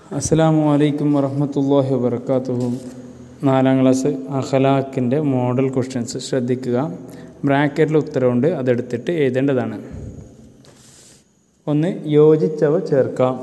അസ്സാം വലൈക്കും വറഹമത്തല്ലാഹി വബർക്കാത്തുഹു നാലാം ക്ലാസ് അഖലാഖിൻ്റെ മോഡൽ ക്വസ്റ്റ്യൻസ് ശ്രദ്ധിക്കുക ബ്രാക്കറ്റിൽ ഉത്തരവുണ്ട് അതെടുത്തിട്ട് എഴുതേണ്ടതാണ് ഒന്ന് യോജിച്ചവ ചേർക്കാം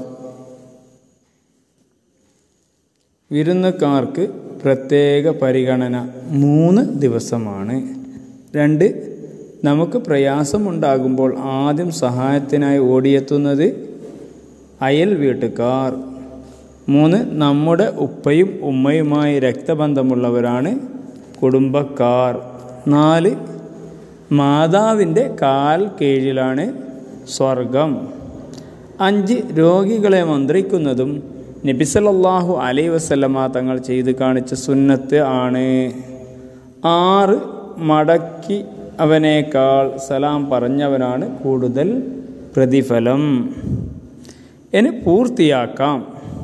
വിരുന്നുകാർക്ക് പ്രത്യേക പരിഗണന മൂന്ന് ദിവസമാണ് രണ്ട് നമുക്ക് പ്രയാസമുണ്ടാകുമ്പോൾ ആദ്യം സഹായത്തിനായി ഓടിയെത്തുന്നത് അയൽ വീട്ടുകാർ മൂന്ന് നമ്മുടെ ഉപ്പയും ഉമ്മയുമായി രക്തബന്ധമുള്ളവരാണ് കുടുംബക്കാർ നാല് മാതാവിൻ്റെ കാൽ കീഴിലാണ് സ്വർഗം അഞ്ച് രോഗികളെ മന്ത്രിക്കുന്നതും നബിസലല്ലാഹു അലൈ വസല്ലമ തങ്ങൾ ചെയ്ത് കാണിച്ച സുന്നത്ത് ആണ് ആറ് മടക്കി അവനേക്കാൾ സലാം പറഞ്ഞവനാണ് കൂടുതൽ പ്രതിഫലം ഇനി പൂർത്തിയാക്കാം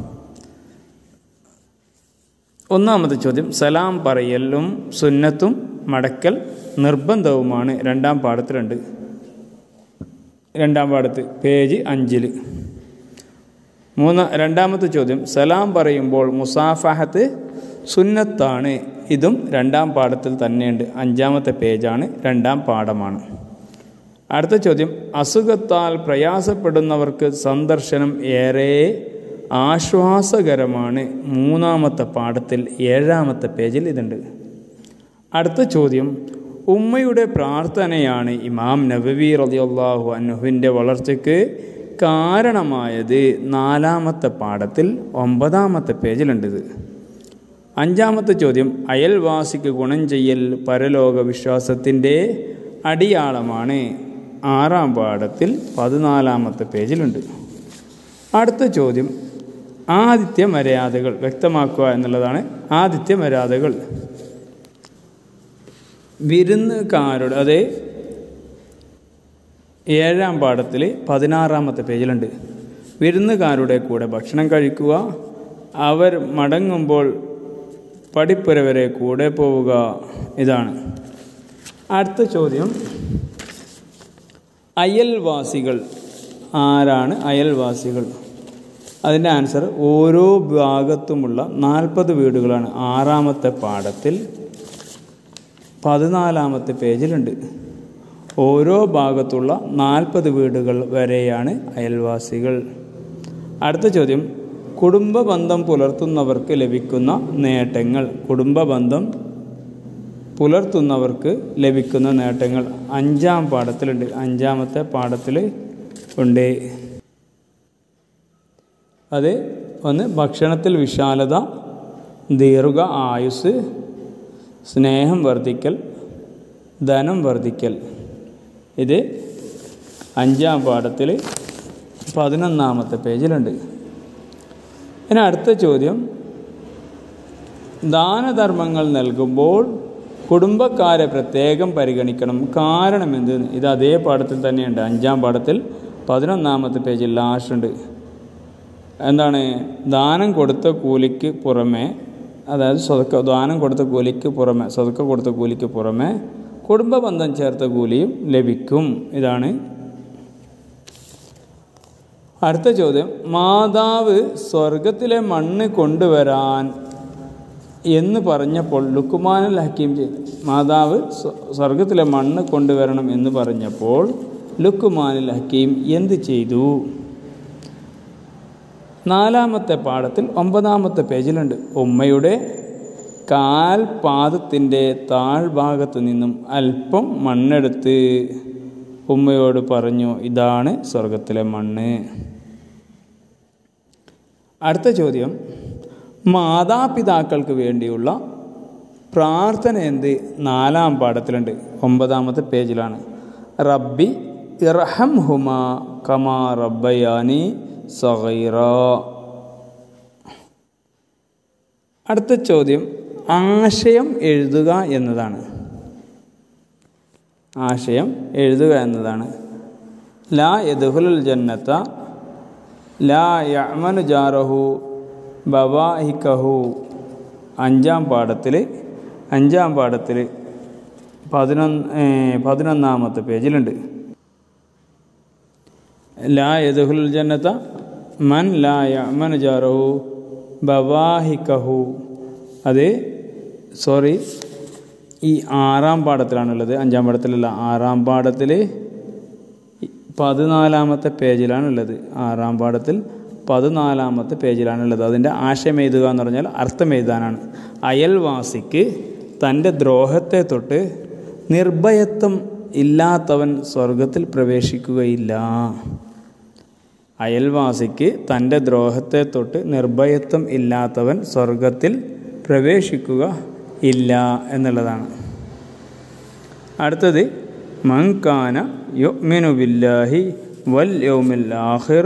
ഒന്നാമത്തെ ചോദ്യം സലാം പറയലും സുന്നത്തും മടക്കൽ നിർബന്ധവുമാണ് രണ്ടാം പാഠത്തിലുണ്ട് രണ്ടാം പാഠത്ത് പേജ് അഞ്ചിൽ മൂന്ന് രണ്ടാമത്തെ ചോദ്യം സലാം പറയുമ്പോൾ മുസാഫഹത്ത് സുന്നത്താണ് ഇതും രണ്ടാം പാഠത്തിൽ തന്നെയുണ്ട് അഞ്ചാമത്തെ പേജാണ് രണ്ടാം പാഠമാണ് അടുത്ത ചോദ്യം അസുഖത്താൽ പ്രയാസപ്പെടുന്നവർക്ക് സന്ദർശനം ഏറെ ആശ്വാസകരമാണ് മൂന്നാമത്തെ പാഠത്തിൽ ഏഴാമത്തെ പേജിൽ ഇതുണ്ട് അടുത്ത ചോദ്യം ഉമ്മയുടെ പ്രാർത്ഥനയാണ് ഇമാം നബവി റളിയല്ലാഹു അൻഹുവിൻ്റെ വളർച്ചയ്ക്ക് കാരണമായത് നാലാമത്തെ പാഠത്തിൽ ഒമ്പതാമത്തെ പേജിലുണ്ടിത് അഞ്ചാമത്തെ ചോദ്യം അയൽവാസിക്ക് ഗുണം ചെയ്യൽ പരലോക വിശ്വാസത്തിൻ്റെ അടിയാളമാണ് ആറാം പാഠത്തിൽ പതിനാലാമത്തെ പേജിലുണ്ട് അടുത്ത ചോദ്യം ആദിത്യ മര്യാദകൾ വ്യക്തമാക്കുക എന്നുള്ളതാണ് ആദിത്യ മര്യാദകൾ വിരുന്നുകാരുടെ അതേ ഏഴാം പാഠത്തിൽ പതിനാറാമത്തെ പേജിലുണ്ട് വിരുന്നുകാരുടെ കൂടെ ഭക്ഷണം കഴിക്കുക അവർ മടങ്ങുമ്പോൾ പടിപ്പുര വരെ കൂടെ പോവുക ഇതാണ് അടുത്ത ചോദ്യം അയൽവാസികൾ ആരാണ് അയൽവാസികൾ അതിൻ്റെ ആൻസർ ഓരോ ഭാഗത്തുമുള്ള നാൽപ്പത് വീടുകളാണ് ആറാമത്തെ പാഠത്തിൽ പതിനാലാമത്തെ പേജിലുണ്ട് ഓരോ ഭാഗത്തുള്ള നാൽപ്പത് വീടുകൾ വരെയാണ് അയൽവാസികൾ അടുത്ത ചോദ്യം കുടുംബ ബന്ധം പുലർത്തുന്നവർക്ക് ലഭിക്കുന്ന നേട്ടങ്ങൾ കുടുംബ ബന്ധം പുലർത്തുന്നവർക്ക് ലഭിക്കുന്ന നേട്ടങ്ങൾ അഞ്ചാം പാഠത്തിലുണ്ട് അഞ്ചാമത്തെ പാഠത്തിൽ ഉണ്ട് അത് ഒന്ന് ഭക്ഷണത്തിൽ വിശാലത ദീർഘ ആയുസ് സ്നേഹം വർദ്ധിക്കൽ ധനം വർദ്ധിക്കൽ ഇത് അഞ്ചാം പാഠത്തിൽ പതിനൊന്നാമത്തെ പേജിലുണ്ട് ഇനി അടുത്ത ചോദ്യം ദാനധർമ്മങ്ങൾ നൽകുമ്പോൾ കുടുംബക്കാരെ പ്രത്യേകം പരിഗണിക്കണം കാരണം എന്ത് ഇത് അതേ പാഠത്തിൽ തന്നെയുണ്ട് അഞ്ചാം പാഠത്തിൽ പതിനൊന്നാമത്തെ പേജിൽ ലാസ്റ്റ് ഉണ്ട് എന്താണ് ദാനം കൊടുത്ത കൂലിക്ക് പുറമെ അതായത് സ്വതക്ക ദാനം കൊടുത്ത കൂലിക്ക് പുറമെ സ്വതക്ക കൊടുത്ത കൂലിക്ക് പുറമെ കുടുംബ ബന്ധം ചേർത്ത കൂലിയും ലഭിക്കും ഇതാണ് അടുത്ത ചോദ്യം മാതാവ് സ്വർഗത്തിലെ മണ്ണ് കൊണ്ടുവരാൻ എന്ന് പറഞ്ഞപ്പോൾ ലുക്കുമാനുൽ ഹക്കീം ചെയ്തു മാതാവ് സ്വർഗത്തിലെ മണ്ണ് കൊണ്ടുവരണം എന്ന് പറഞ്ഞപ്പോൾ ലുക്കുമാനുൽ ഹക്കീം എന്ത് ചെയ്തു നാലാമത്തെ പാഠത്തിൽ ഒമ്പതാമത്തെ പേജിലുണ്ട് ഉമ്മയുടെ കാൽപാദത്തിൻ്റെ താഴ്ഭാഗത്ത് നിന്നും അല്പം മണ്ണെടുത്ത് ഉമ്മയോട് പറഞ്ഞു ഇതാണ് സ്വർഗത്തിലെ മണ്ണ് അടുത്ത ചോദ്യം മാതാപിതാക്കൾക്ക് വേണ്ടിയുള്ള പ്രാർത്ഥന എന്ത് നാലാം പാഠത്തിലുണ്ട് ഒമ്പതാമത്തെ പേജിലാണ് റബ്ബി ഇർഹം ഹുമ കമാ റബ്ബയാനി സഹൈറ അടുത്ത ചോദ്യം ആശയം എഴുതുക എന്നതാണ് ആശയം എഴുതുക എന്നതാണ് ലാ യദുഹുൽ ജന്നത്ത ലാ യമനു ജാറഹു ബവാഹിക്കഹു അഞ്ചാം പാഠത്തിൽ അഞ്ചാം പാഠത്തിൽ പതിനൊന്ന് പതിനൊന്നാമത്തെ പേജിലുണ്ട് ലാ യദുഹുൽ ജന്നത്ത മൻ ലാ യമൻ ജാറഹു ബവാഹിക്കഹു അത് സോറി ഈ ആറാം പാഠത്തിലാണുള്ളത് അഞ്ചാം പാഠത്തിലല്ല ആറാം പാഠത്തിൽ പതിനാലാമത്തെ പേജിലാണുള്ളത് ആറാം പാഠത്തിൽ പതിനാലാമത്തെ പേജിലാണുള്ളത് അതിൻ്റെ ആശയം എഴുതുക എന്ന് പറഞ്ഞാൽ അർത്ഥം എഴുതാനാണ് അയൽവാസിക്ക് തൻ്റെ ദ്രോഹത്തെ തൊട്ട് നിർഭയത്വം ഇല്ലാത്തവൻ സ്വർഗത്തിൽ പ്രവേശിക്കുകയില്ല അയൽവാസിക്ക് തൻ്റെ ദ്രോഹത്തെ തൊട്ട് നിർഭയത്വം ഇല്ലാത്തവൻ സ്വർഗത്തിൽ പ്രവേശിക്കുക ഇല്ല എന്നുള്ളതാണ് അടുത്തത് മങ്കാന യുമിനു ബില്ലാഹി വൽ യൗമിൽ ആഖിർ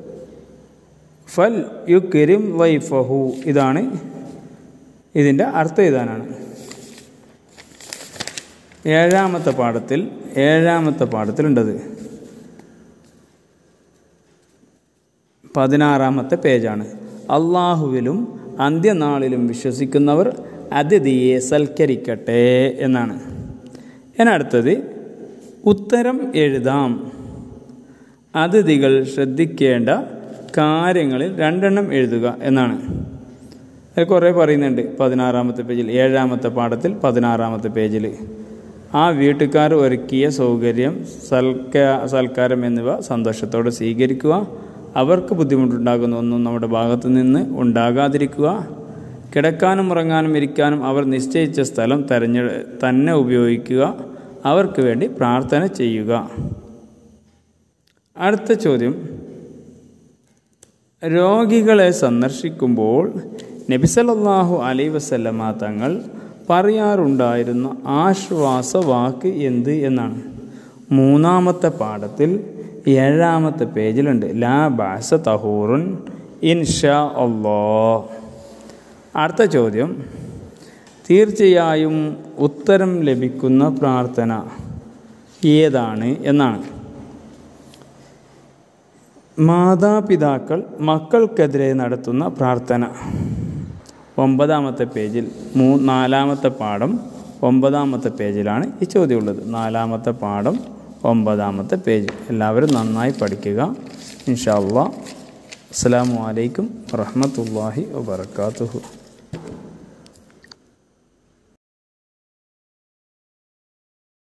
ഫൽ യുക്രിം വൈഫഹു ഇതാണ് ഇതിൻ്റെ അർത്ഥം ഇതാനാണ് ഏഴാമത്തെ പാഠത്തിൽ ഏഴാമത്തെ പാഠത്തിലുണ്ടത് പതിനാറാമത്തെ പേജാണ് അള്ളാഹുവിലും അന്ത്യനാളിലും വിശ്വസിക്കുന്നവർ അതിഥിയെ സൽക്കരിക്കട്ടെ എന്നാണ് അതിനടുത്തത് ഉത്തരം എഴുതാം അതിഥികൾ ശ്രദ്ധിക്കേണ്ട കാര്യങ്ങളിൽ രണ്ടെണ്ണം എഴുതുക എന്നാണ് അത് കുറേ പറയുന്നുണ്ട് പതിനാറാമത്തെ പേജിൽ ഏഴാമത്തെ പാഠത്തിൽ പതിനാറാമത്തെ പേജിൽ ആ വീട്ടുകാർ ഒരുക്കിയ സൗകര്യം സൽക്ക സൽക്കാരം എന്നിവ സന്തോഷത്തോടെ സ്വീകരിക്കുക അവർക്ക് ബുദ്ധിമുട്ടുണ്ടാകുന്ന ഒന്നും നമ്മുടെ ഭാഗത്തു നിന്ന് ഉണ്ടാകാതിരിക്കുക കിടക്കാനും ഉറങ്ങാനും ഇരിക്കാനും അവർ നിശ്ചയിച്ച സ്ഥലം തെരഞ്ഞെ തന്നെ ഉപയോഗിക്കുക അവർക്ക് വേണ്ടി പ്രാർത്ഥന ചെയ്യുക അടുത്ത ചോദ്യം രോഗികളെ സന്ദർശിക്കുമ്പോൾ നബിസലല്ലാഹു അലൈ വസല്ലമ തങ്ങൾ പറയാറുണ്ടായിരുന്ന ആശ്വാസ വാക്ക് എന്ത് എന്നാണ് മൂന്നാമത്തെ പാഠത്തിൽ ഏഴാമത്തെ പേജിലുണ്ട് ലാ ബാസ തഹൂറുൻ ഇൻഷാ അള്ളാ അടുത്ത ചോദ്യം തീർച്ചയായും ഉത്തരം ലഭിക്കുന്ന പ്രാർത്ഥന ഏതാണ് എന്നാണ് മാതാപിതാക്കൾ മക്കൾക്കെതിരെ നടത്തുന്ന പ്രാർത്ഥന ഒമ്പതാമത്തെ പേജിൽ മൂ നാലാമത്തെ പാഠം ഒമ്പതാമത്തെ പേജിലാണ് ഈ ചോദ്യമുള്ളത് നാലാമത്തെ പാഠം ഒമ്പതാമത്തെ പേജ് എല്ലാവരും നന്നായി പഠിക്കുക ഇൻഷാ അല്ലാ അസ്സാം വലൈക്കും വറഹമത്തല്ലാഹി വാബർക്കാത്തുഹു